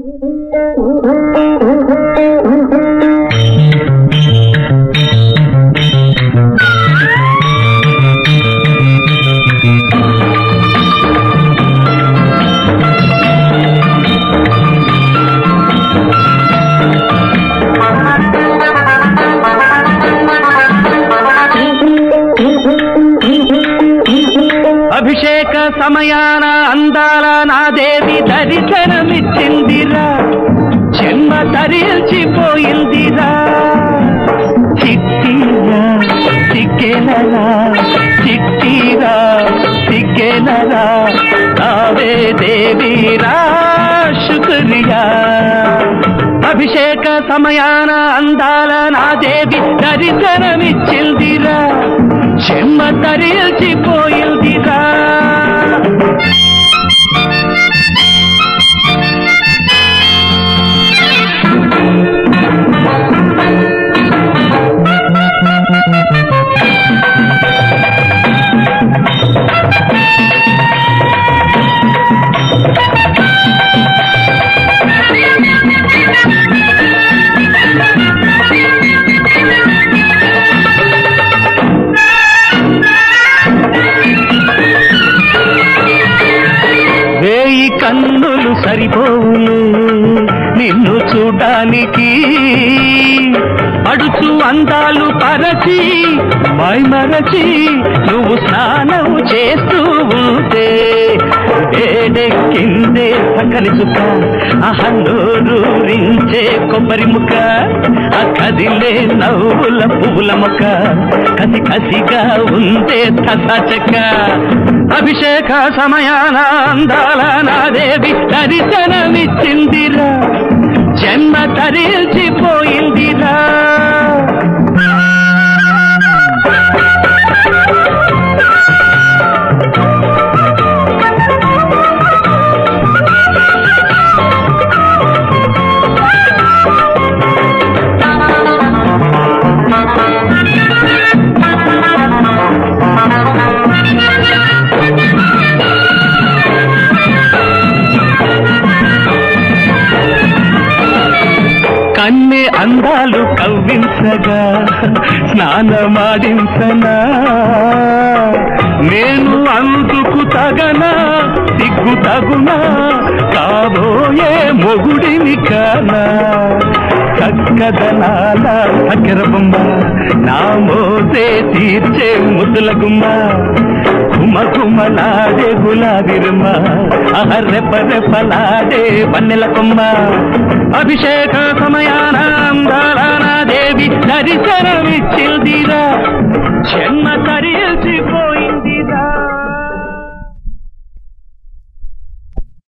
అభిషేక సమయాన అందాల నా దేవి దర్శనమిచ్చిందిరా జన్మ తరిల్చిపోయిందిరా చిట్టిరా చిక్కెనరా చిట్టిరా చిక్కెనరా రావే దేవీరా శుక్రియా అభిషేక సమయాన అందాల నా దేవి దర్శనమిచ్చిందిరా చెమ్మ తరిల్చిపోయిందిరా వేయి కన్నులు సరిపోవులే నిన్ను చూడడానికి అడుచు అందాలు పరచి మైమరచి నువ్వు స్నానం చేస్తూ ఉంటే వేడెక్కిందే సకలి చుక్క అహన్నూరించే కొబ్బరి ముక్క ఆ కదిలే నవ్వుల పువ్వుల మొక్క కసి కసిగా ఉందే తసా చెక్క అభిషేక సమయాన అందాల నా దేవి దర్శనమిచ్చిందిరా జన్మ తరిల్చిపోయిందిరా కన్నె అందాలు కవ్వించగా స్నానమాడించనా నేను అందుకు తగనా సిగ్గు తగునా కాబోయే మొగుడిని కానా చక్కదనాల చక్కెర బొమ్మ నా మోసే తీర్చే ముద్దుల గుమ్మ కుమ కుమలాడే గులాబిరుమ అహర్రెప్ప రెప్పలాడే పన్నెల కొమ్మ అభిషేక సమయాన అందాల నా దేవి దర్శనం